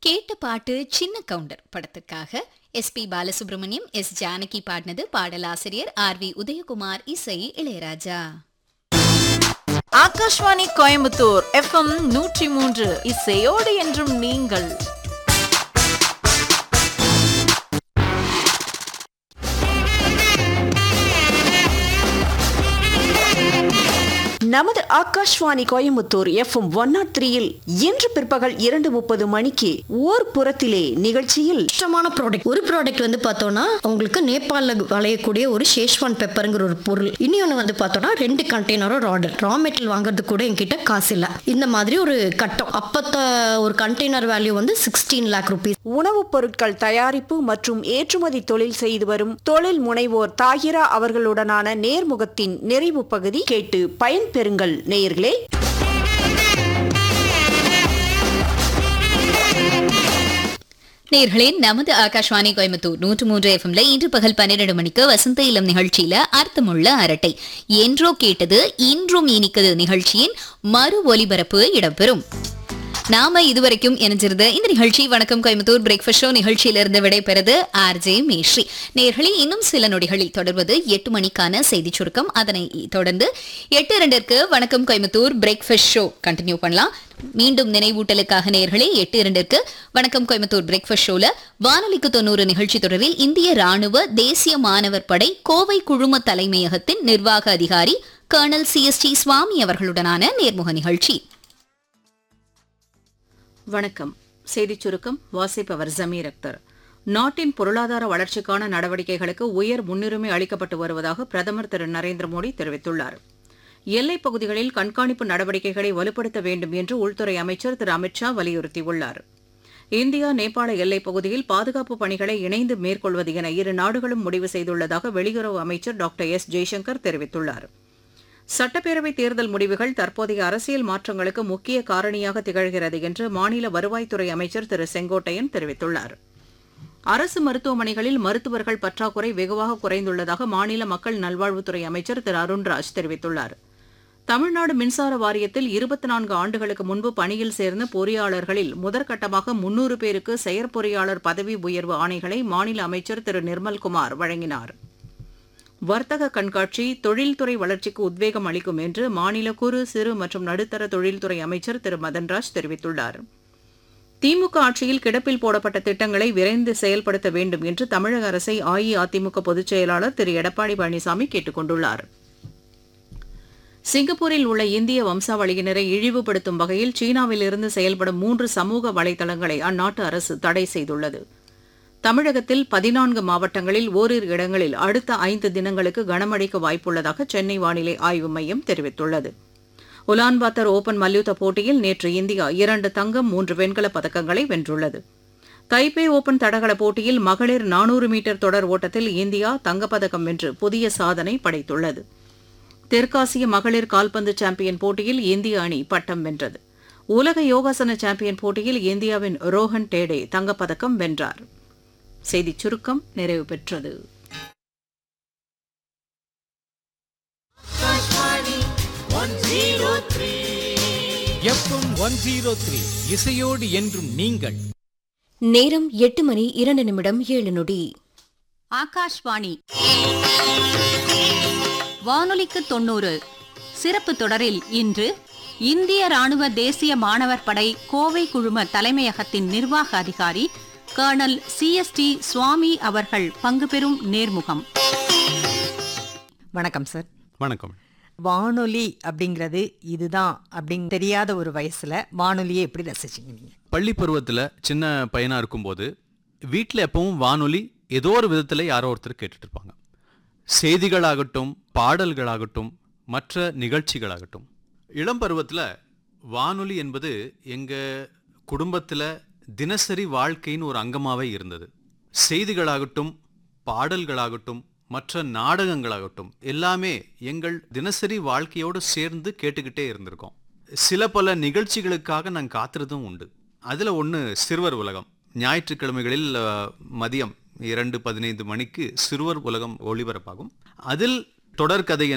கேட்ட பாட்டு சின்ன கவுண்டர் படத்துக்காக S P Balasubramaniam S Janaki பாடினது பாடலாசிரியர் ஆர் வி உதயகுமார் இசை இளையராஜா ஆகாஷ்வாணி கோயம்புத்தூர் எஃப்எம் நூற்றி மூன்று இசையோடு என்றும் நீங்கள் நமது Akashvani Coimbatore FM one naught த்ரீயில் இன்று பிற்பகல் இரண்டு முப்பது மணிக்கு ஓர் புறத்திலே நிகழ்ச்சியில் கஷ்டமான ப்ராடக்ட் ஒரு ப்ராடக்ட் வந்து பார்த்தோம்னா உங்களுக்கு நேபாளில் விளையக்கூடிய ஒரு ஷேஷ்வான் பெப்பருங்கிற ஒரு பொருள் இன்னொன்று வந்து பார்த்தோம்னா ரெண்டு கண்டெய்னரும் ஆர்டர் ரா மெட்டீரியல் வாங்குறதுக்கு கூட என்கிட்ட காசு இல்லை இந்த மாதிரி ஒரு கட்டம் அப்பத்த ஒரு கண்டெய்னர் வேல்யூ வந்து சிக்ஸ்டீன் லேக் ருபீஸ் உணவுப் பொருட்கள் தயாரிப்பு மற்றும் ஏற்றுமதி தொழில் செய்து வரும் தொழில் முனைவோர் தாகிரா அவர்களுடனான நேர்முகத்தின் நிறைவு பகுதி கேட்டு பயன்பெறுங்கள் நேயர்களே நேர்களே நமது ஆகாஷ்வாணி கோயம்புத்தூர் நூற்று மூன்று எஃப்எம்ல இன்று பகல் பன்னிரண்டு மணிக்கு வசந்த இளம் நிகழ்ச்சியில அர்த்தமுள்ள அரட்டை என்றோ கேட்டது இன்றும் இனிக்குது நிகழ்ச்சியின் மறு ஒலிபரப்பு இடம்பெறும் நாம இதுவரைக்கும் இணைஞ்சிருந்த இந்த நிகழ்ச்சி வணக்கம் கோயம்புத்தூர் பிரேக்ஃபாஸ்ட் ஷோ நிகழ்ச்சியிலிருந்து விடைபெறுது ஆர் ஜே மேஸ்ரீ நேர்களே இன்னும் சில நொடிகளில் தொடர்வது எட்டு மணிக்கான செய்தி சுருக்கம் அதனை தொடர்ந்து எட்டு இரண்டிற்கு வணக்கம் கோயம்புத்தூர் பிரேக்ஃபாஸ்ட் ஷோ கண்டினியூ பண்ணலாம் மீண்டும் நினைவூட்டலுக்காக நேர்களே எட்டு இரண்டிற்கு வணக்கம் கோயம்புத்தூர் பிரேக்ஃபாஸ்ட் ஷோல வானொலிக்கு தொண்ணூறு நிகழ்ச்சி தொடரில் இந்திய ராணுவ தேசிய மாணவர் படை கோவை குழும தலைமையகத்தின் நிர்வாக அதிகாரி colonel C S D Swamy அவர்களுடனான நேர்முக நிகழ்ச்சி வணக்கம் செய்திச் சுருக்கம் வாசிப்பவர் ஜமீர் அக்தர் நாட்டின் பொருளாதார வளர்ச்சிக்கான நடவடிக்கைகளுக்கு உயர் முன்னுரிமை அளிக்கப்பட்டு வருவதாக பிரதமர் திரு நரேந்திர மோடி தெரிவித்துள்ளார் எல்லைப் பகுதிகளில் கண்காணிப்பு நடவடிக்கைகளை வலுப்படுத்த வேண்டும் என்று உள்துறை அமைச்சர் திரு அமித் ஷா வலியுறுத்தியுள்ளார் இந்தியா நேபாள எல்லைப் பகுதியில் பாதுகாப்பு பணிகளை இணைந்து மேற்கொள்வது என இரு நாடுகளும் முடிவு செய்துள்ளதாக வெளியுறவு அமைச்சர் டாக்டர் எஸ் ஜெய்சங்கர் தெரிவித்துள்ளார் சட்டப்பேரவைத் தேர்தல் முடிவுகள் தற்போதைய அரசியல் மாற்றங்களுக்கு முக்கிய காரணியாக திகழ்கிறது என்று மாநில வருவாய்த்துறை அமைச்சர் திரு செங்கோட்டையன் தெரிவித்துள்ளார் அரசு மருத்துவமனைகளில் மருத்துவர்கள் பற்றாக்குறை வெகுவாக குறைந்துள்ளதாக மாநில மக்கள் நல்வாழ்வுத்துறை அமைச்சர் திரு அருண்ராஜ் தெரிவித்துள்ளார் தமிழ்நாடு மின்சார வாரியத்தில் இருபத்தி நான்கு ஆண்டுகளுக்கு முன்பு பணியில் சேர்ந்த பொறியாளர்களில் முதற்கட்டமாக முன்னூறு பேருக்கு செயற்பொறியாளர் பதவி உயர்வு ஆணைகளை மாநில அமைச்சர் திரு நிர்மல்குமார் வழங்கினார் வர்த்தக கண்காட்சி தொழில்துறை வளர்ச்சிக்கு உத்வேகம் அளிக்கும் என்று மாநில குறு சிறு மற்றும் நடுத்தர தொழில்துறை அமைச்சர் திரு மதன்ராஜ் தெரிவித்துள்ளார் திமுக ஆட்சியில் கிடப்பில் போடப்பட்ட திட்டங்களை விரைந்து செயல்படுத்த வேண்டும் என்று தமிழக அரசை அஇஅதிமுக பொதுச் செயலாளர் திரு எடப்பாடி பழனிசாமி கேட்டுக் கொண்டுள்ளார் சிங்கப்பூரில் உள்ள இந்திய வம்சாவளியினரை இழிவுபடுத்தும் வகையில் சீனாவிலிருந்து செயல்படும் மூன்று சமூக வலைதளங்களை அந்நாட்டு அரசு தடை செய்துள்ளது தமிழகத்தில் பதினான்கு மாவட்டங்களில் ஓரிரு இடங்களில் அடுத்த ஐந்து தினங்களுக்கு கனமழைக்கு வாய்ப்புள்ளதாக சென்னை வானிலை ஆய்வு மையம் தெரிவித்துள்ளது உலான்பாத்தர் ஓபன் மல்யுத்த போட்டியில் நேற்று இந்தியா இரண்டு தங்கம் மூன்று வெண்கலப் பதக்கங்களை வென்றுள்ளது தைப்பே ஓபன் தடகள போட்டியில் மகளிர் நானூறு மீட்டர் தொடர் ஓட்டத்தில் இந்தியா தங்கப்பதக்கம் வென்று புதிய சாதனை படைத்துள்ளது தெற்காசிய மகளிர் கால்பந்து சாம்பியன் போட்டியில் இந்திய அணி பட்டம் வென்றது உலக யோகாசன சாம்பியன் போட்டியில் இந்தியாவின் ரோஹன் டேடே தங்கப்பதக்கம் வென்றார் செய்திச் சுருக்கம் நிறைவு பெற்றது எஃப்எம் ஒன் ஜீரோ த்ரீ இசையோடு என்றும் நீங்கள் நேரம் எட்டு மணி இரண்டு நிமிடம் ஏழு நொடி ஆகாஷ்வாணி வானொலிக்கு தொண்ணூறு சிறப்பு தொடரில் இன்று இந்திய ராணுவ தேசிய மாணவர் படை கோவை குழும தலைமையகத்தின் நிர்வாக அதிகாரி கர்னல் சிஎஸ்டி சுவாமி அவர்கள் பங்கு பெறும் நேர்முகம் வணக்கம் சார் வணக்கம் வானொலி அப்படிங்கிறது இதுதான் அப்படின்னு தெரியாத ஒரு வயசுல வானொலியை எப்படி ரசிச்சீங்க நீங்க பள்ளி பருவத்தில் சின்ன பையனாக இருக்கும்போது வீட்டில் எப்பவும் வானொலி ஏதோ ஒரு விதத்தில் யாரோ ஒருத்தர் கேட்டுட்டு இருப்பாங்க செய்திகளாகட்டும் பாடல்களாகட்டும் மற்ற நிகழ்ச்சிகளாகட்டும் இளம் பருவத்தில் வானொலி என்பது எங்கள் குடும்பத்தில் தினசரி வாழ்க்கையின் ஒரு அங்கமாகவே இருந்தது செய்திகளாகட்டும் பாடல்களாகட்டும் மற்ற நாடகங்களாகட்டும் எல்லாமே எங்கள் தினசரி வாழ்க்கையோடு சேர்ந்து கேட்டுக்கிட்டே இருந்திருக்கோம் சில பல நிகழ்ச்சிகளுக்காக நாங்கள் காத்திருந்தும் உண்டு அதில் ஒன்று சிறுவர் உலகம் ஞாயிற்றுக்கிழமைகளில் அஹ், மதியம் இரண்டு பதினைந்து மணிக்கு சிறுவர் உலகம் ஒளிபரப்பாகும் அதில் தொடர்கதை